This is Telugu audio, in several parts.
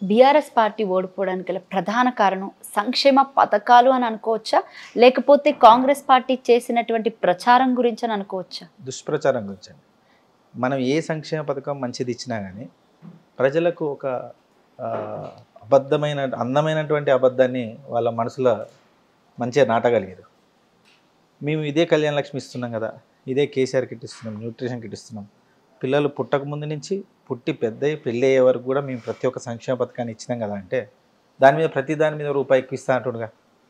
బీఆర్ఎస్ పార్టీ ఓడిపోవడానికి గల ప్రధాన కారణం సంక్షేమ పథకాలు అని అనుకోవచ్చా లేకపోతే కాంగ్రెస్ పార్టీ చేసినటువంటి ప్రచారం గురించి అని అనుకోవచ్చా దుష్ప్రచారం గురించి మనం ఏ సంక్షేమ పథకం మంచిది ఇచ్చినా కానీ ప్రజలకు ఒక ఆ, అబద్ధమైన అందమైనటువంటి అబద్ధాన్ని వాళ్ళ మనసులో మంచిగా నాటగలిగారు మేము ఇదే కళ్యాణ లక్ష్మి ఇస్తున్నాం కదా ఇదే కేసీఆర్ కిట్ ఇస్తున్నాం న్యూట్రిషన్ కిట్ ఇస్తున్నాం పిల్లలు పుట్టక ముందు నుంచి పుట్టి పెద్ద పెళ్ళి అయ్యే వరకు కూడా మేము ప్రతి ఒక్క సంక్షేమ పథకాన్ని ఇచ్చినాం కదా అంటే దాని మీద ప్రతి దాని మీద రూపాయి ఎక్కువ ఇస్తా అంటుండగా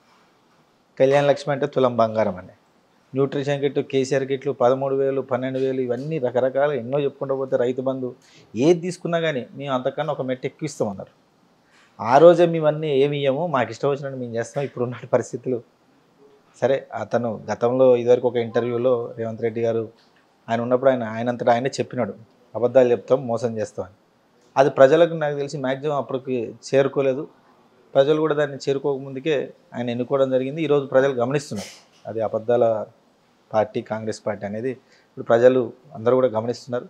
కళ్యాణ లక్ష్మి అంటే తులం బంగారం అని న్యూట్రిషన్ కిట్ కేసీఆర్ కిట్లు పదమూడు వేలు పన్నెండు వేలు ఇవన్నీ రకరకాల ఎన్నో చెప్పుకుంటూ పోతే రైతు బంధు ఏది తీసుకున్నా కానీ మేము అంతకన్నా ఒక మెట్టు ఎక్కువ ఇస్తామన్నారు ఆ రోజే మేమన్నీ ఏమి ఇయ్యము మాకు ఇష్టం వచ్చినట్టు మేము చేస్తాం ఇప్పుడు ఉన్న పరిస్థితులు సరే అతను గతంలో ఇదివరకు ఒక ఇంటర్వ్యూలో రేవంత్ రెడ్డి గారు ఆయన ఉన్నప్పుడు ఆయన ఆయనంతటా ఆయనే చెప్పినాడు అబద్ధాలు చెప్తాం మోసం చేస్తాం అని అది ప్రజలకు నాకు తెలిసి మ్యాక్సిమం అప్పటికి చేరుకోలేదు ప్రజలు కూడా దాన్ని చేరుకోకముందుకే ఆయన ఎన్నుకోవడం జరిగింది ఈరోజు ప్రజలు గమనిస్తున్నారు అది అబద్ధాల పార్టీ కాంగ్రెస్ పార్టీ అనేది ఇప్పుడు ప్రజలు అందరూ కూడా గమనిస్తున్నారు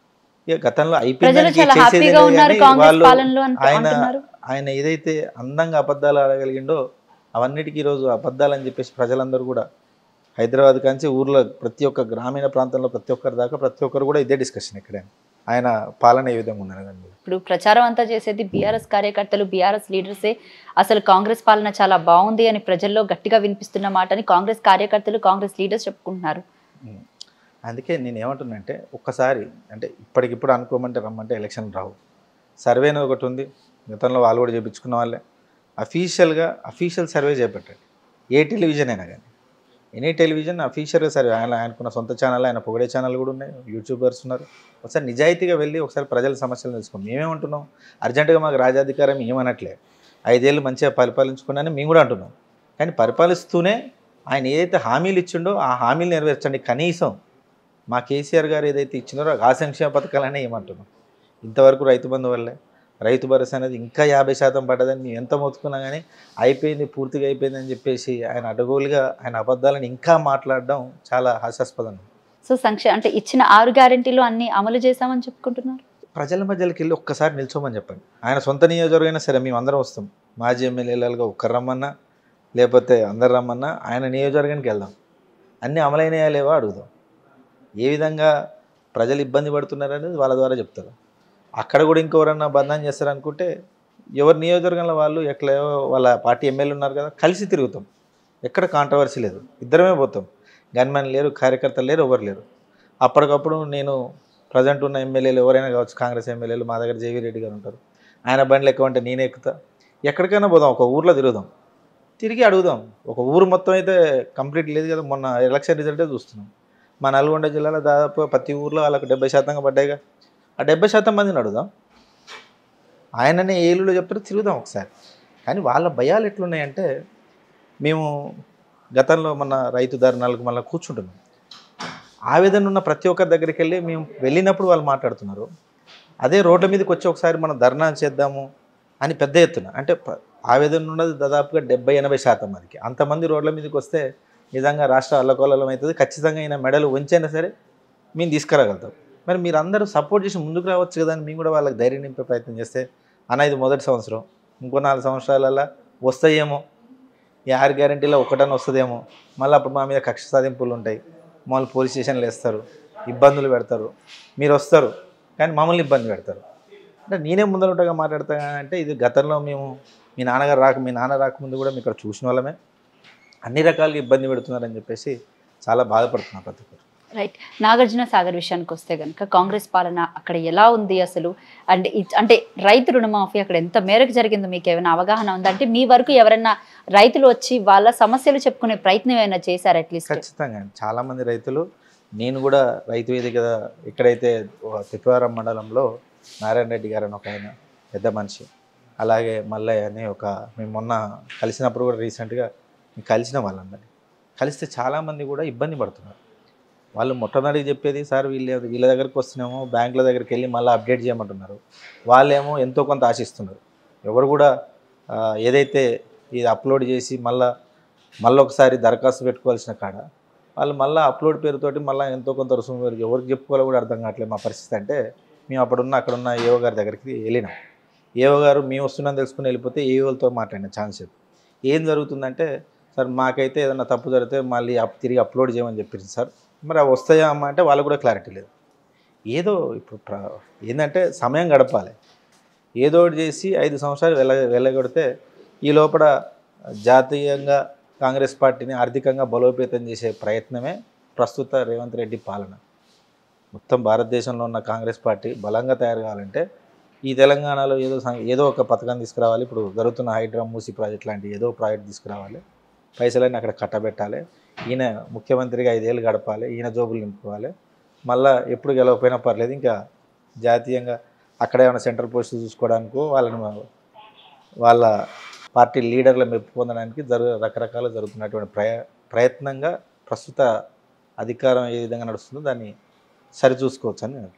ఇక గతంలో ప్రజలు అయిపోయింది చాలా హ్యాపీగా ఉన్నారు కాంగ్రెస్ పాలనలో అని ఆయన అంటున్నారు ఆయన ఏదైతే అందంగా అబద్ధాలు ఆడగలిగిండో అవన్నిటికీ ఈరోజు అబద్ధాలని చెప్పేసి ప్రజలందరూ కూడా హైదరాబాద్ కాంచి ఊర్లో ప్రతి ఒక్క గ్రామీణ ప్రాంతంలో ప్రతి ఒక్కరి దాకా ప్రతి ఒక్కరు కూడా ఇదే డిస్కషన్ ఇక్కడ ఆయన పాలన ఏ విధంగా ఉన్నారు కానీ ఇప్పుడు ప్రచారం అంతా చేసేది బీఆర్ఎస్ కార్యకర్తలు బీఆర్ఎస్ లీడర్సే అసలు కాంగ్రెస్ పాలన చాలా బాగుంది అని ప్రజల్లో గట్టిగా వినిపిస్తున్న మాటని కాంగ్రెస్ కార్యకర్తలు కాంగ్రెస్ లీడర్స్ చెప్పుకుంటున్నారు ఉం. అందుకే నేను ఏమంటున్నానంటే ఒక్కసారి అంటే ఇప్పటికిప్పుడు అనుకోమంటే రమ్మంటే ఎలక్షన్ రావు సర్వే అనేది ఒకటి ఉంది గతంలో వాళ్ళు కూడా చేయించుకున్న వాళ్ళే అఫీషియల్గా అఫీషియల్ సర్వే చేపట్టాడు ఏ టెలివిజన్ అయినా కానీ ఎనీ టెలివిజన్ అఫీషియల్గా సర్వే ఆయన ఆయనకున్న సొంత ఛానల్ ఆయన పొగడే ఛానల్ కూడా ఉన్నాయి యూట్యూబర్స్ ఉన్నారు ఒకసారి నిజాయితీగా వెళ్ళి ఒకసారి ప్రజల సమస్యలు తెలుసుకోండి మేమేమంటున్నాం అర్జెంటుగా మాకు రాజాధికారం ఏమనట్లే ఐదేళ్ళు మంచిగా పరిపాలించుకున్నాని మేము కూడా అంటున్నాం కానీ పరిపాలిస్తూనే ఆయన ఏదైతే హామీలు ఇచ్చిండో ఆ హామీలు నెరవేర్చండి కనీసం మా కేసీఆర్ గారు ఏదైతే ఇచ్చినారో ఆ సంక్షేమ పథకాలనే ఏమంటున్నాం ఇంతవరకు రైతు బంధు వల్లే రైతు భరోసా అనేది ఇంకా యాభై శాతం పడ్డదని మేము ఎంత మొత్తుకున్నా కానీ అయిపోయింది పూర్తిగా అయిపోయింది అని చెప్పేసి ఆయన అడగోలుగా ఆయన అబద్ధాలను ఇంకా మాట్లాడడం చాలా హాస్యాస్పదం సో సంక్షే అంటే ఇచ్చిన ఆరు గ్యారెంటీలు అన్ని అమలు చేశామని చెప్పుకుంటున్నారు ప్రజల మధ్యలోకి వెళ్ళి ఒక్కసారి నిల్చోమని చెప్పండి ఆయన సొంత నియోజకవర్గం అయినా సరే మేము అందరం వస్తాం మాజీ ఎమ్మెల్యేలుగా ఒక్కరు రమ్మన్నా లేకపోతే అందరు రమ్మన్నా ఆయన నియోజకవర్గానికి వెళ్దాం అన్నీ అమలైనయా లేవా అడుగుదాం ఏ విధంగా ప్రజలు ఇబ్బంది పడుతున్నారు అనేది వాళ్ళ ద్వారా చెప్తారు అక్కడ కూడా ఇంకెవరన్నా బంధం చేస్తారనుకుంటే ఎవరి నియోజకవర్గంలో వాళ్ళు ఎట్లా వాళ్ళ పార్టీ ఎమ్మెల్యే ఉన్నారు కదా కలిసి తిరుగుతాం ఎక్కడ కాంట్రవర్సీ లేదు ఇద్దరమే పోతాం గన్మెన్ లేరు కార్యకర్తలు లేరు ఎవరు లేరు అప్పటికప్పుడు నేను ప్రజెంట్ ఉన్న ఎమ్మెల్యేలు ఎవరైనా కావచ్చు కాంగ్రెస్ ఎమ్మెల్యేలు మా దగ్గర జేవీ రెడ్డి గారు ఉంటారు ఆయన బండ్లు ఎక్కువంటే నేనే ఎక్కుతా ఎక్కడికైనా పోదాం ఒక ఊర్లో తిరుగుదాం తిరిగి అడుగుదాం ఒక ఊరు మొత్తం అయితే కంప్లీట్ లేదు కదా మొన్న ఎలక్షన్ రిజల్టే చూస్తున్నాం మా నల్గొండ జిల్లాలో దాదాపు ప్రతి ఊర్లో వాళ్ళకు డెబ్బై శాతంగా పడ్డాయిగా ఆ డెబ్బై శాతం మందిని అడుగుదాం ఆయననే ఏలులో చెప్తారు తిరుగుదాం ఒకసారి కానీ వాళ్ళ భయాలు ఎట్లున్నాయంటే మేము గతంలో మన రైతు ధర్నాలకు మళ్ళీ కూర్చుంటున్నాం ఆవేదన ఉన్న ప్రతి ఒక్కరి దగ్గరికి వెళ్ళి మేము వెళ్ళినప్పుడు వాళ్ళు మాట్లాడుతున్నారు అదే రోడ్ల మీదకి వచ్చి ఒకసారి మనం ధర్నా చేద్దాము అని పెద్ద ఎత్తున అంటే ప- ఆవేదన ఉన్నది దాదాపుగా డెబ్బై ఎనభై శాతం మందికి అంతమంది రోడ్ల మీదకి వస్తే నిజంగా రాష్ట్ర అల్లకొల్లం అవుతుంది ఖచ్చితంగా ఈయన మెడలు ఉంచైనా సరే మేము తీసుకురాగలుగుతాం మరి మీరు అందరూ సపోర్ట్ చేసి ముందుకు రావచ్చు కదా అని మేము కూడా వాళ్ళకి ధైర్యం నింపే ప్రయత్నం చేస్తే అన్న ఇది మొదటి సంవత్సరం ఇంకో నాలుగు సంవత్సరాలలో వస్తాయేమో ఈ ఆరు గ్యారంటీలో ఒకటన్నా వస్తుందేమో మళ్ళీ అప్పుడు మా మీద కక్ష సాధింపులు ఉంటాయి మమ్మల్ని పోలీస్ స్టేషన్లు వేస్తారు ఇబ్బందులు పెడతారు మీరు వస్తారు కానీ మమ్మల్ని ఇబ్బంది పెడతారు అంటే నేనే ముందరగా మాట్లాడతా అంటే ఇది గతంలో మేము మీ నాన్నగారు రాక మీ నాన్న రాకముందు కూడా మీ ఇక్కడ చూసిన వాళ్ళమే అన్ని రకాలుగా ఇబ్బంది పెడుతున్నారని చెప్పేసి చాలా బాధపడుతున్నారు ప్రతి ఒక్కరు రైట్ నాగార్జున సాగర్ విషయానికి వస్తే కనుక కాంగ్రెస్ పాలన అక్కడ ఎలా ఉంది అసలు అంటే ఇ- అంటే రైతు రుణమాఫీ అక్కడ ఎంత మేరకు జరిగిందో మీకు ఏమైనా అవగాహన ఉందా అంటే మీ వరకు ఎవరైనా రైతులు వచ్చి వాళ్ళ సమస్యలు చెప్పుకునే ప్రయత్నం ఏమైనా చేశారు అట్లీస్ట్ ఖచ్చితంగా చాలామంది రైతులు నేను కూడా రైతు వేదిక ఎక్కడైతే తిప్పవరం మండలంలో నారాయణ రెడ్డి గారు అని ఒక ఆయన పెద్ద మనిషి అలాగే మల్లయ్య అని ఒక మేము మొన్న కలిసినప్పుడు కూడా రీసెంట్గా మేము కలిసిన వాళ్ళందరినీ కలిస్తే చాలామంది కూడా ఇబ్బంది పడుతున్నారు వాళ్ళు మొట్టమొదటి చెప్పేది సార్ వీళ్ళ వీళ్ళ దగ్గరికి వస్తున్నామో బ్యాంకుల దగ్గరికి వెళ్ళి మళ్ళీ అప్డేట్ చేయమంటున్నారు వాళ్ళేమో ఎంతో కొంత ఆశిస్తున్నారు ఎవరు కూడా ఆ, ఏదైతే ఇది అప్లోడ్ చేసి మళ్ళీ మళ్ళీ ఒకసారి దరఖాస్తు పెట్టుకోవాల్సిన కాడ వాళ్ళు మళ్ళీ అప్లోడ్ పేరుతోటి మళ్ళీ ఎంతో కొంత రుసుము పేరు ఎవరికి చెప్పుకోవాలో కూడా అర్థం కావట్లేదు మా పరిస్థితి అంటే మేము అప్పుడున్న అక్కడున్న ఏవో గారి దగ్గరికి వెళ్ళినాం ఏవో గారు మేము వస్తున్నాం తెలుసుకుని వెళ్ళిపోతే ఏవోలతో మాట్లాడిన ఛాన్స్ లేదు ఏం జరుగుతుందంటే సార్ మాకైతే ఏదైనా తప్పు జరిగితే మళ్ళీ అప్ తిరిగి అప్లోడ్ చేయమని చెప్పింది సార్ మరి అవి వస్తాయా అమ్మా అంటే వాళ్ళకు కూడా క్లారిటీ లేదు ఏదో ఇప్పుడు ప్ర- ఏంటంటే సమయం గడపాలి ఏదో ఒకటి చేసి ఐదు సంవత్సరాలు వెళ్ళ వెళ్ళగొడితే ఈ లోపల జాతీయంగా కాంగ్రెస్ పార్టీని ఆర్థికంగా బలోపేతం చేసే ప్రయత్నమే ప్రస్తుత రేవంత్ రెడ్డి పాలన మొత్తం భారతదేశంలో ఉన్న కాంగ్రెస్ పార్టీ బలంగా తయారు కావాలంటే ఈ తెలంగాణలో ఏదో సం- ఏదో ఒక పథకం తీసుకురావాలి ఇప్పుడు జరుగుతున్న హైడ్రా మూసి ప్రాజెక్ట్ లాంటి ఏదో ప్రాజెక్ట్ తీసుకురావాలి పైసలన్నీ అక్కడ కట్టబెట్టాలి ఈయన ముఖ్యమంత్రిగా ఐదేళ్ళు గడపాలి ఈయన జోబులు నింపుకోవాలి మళ్ళా ఎప్పుడు గెలవకపోయినా పర్లేదు ఇంకా జాతీయంగా అక్కడ ఏమైనా సెంట్రల్ పోస్ట్ చూసుకోవడానికో వాళ్ళని వాళ్ళ పార్టీ లీడర్ల మెప్పు పొందడానికి జరు రకరకాల జరుగుతున్నటువంటి ప్రయ ప్రయత్నంగా ప్రస్తుత అధికారం ఏ విధంగా నడుస్తుందో దాన్ని సరిచూసుకోవచ్చు అని నేను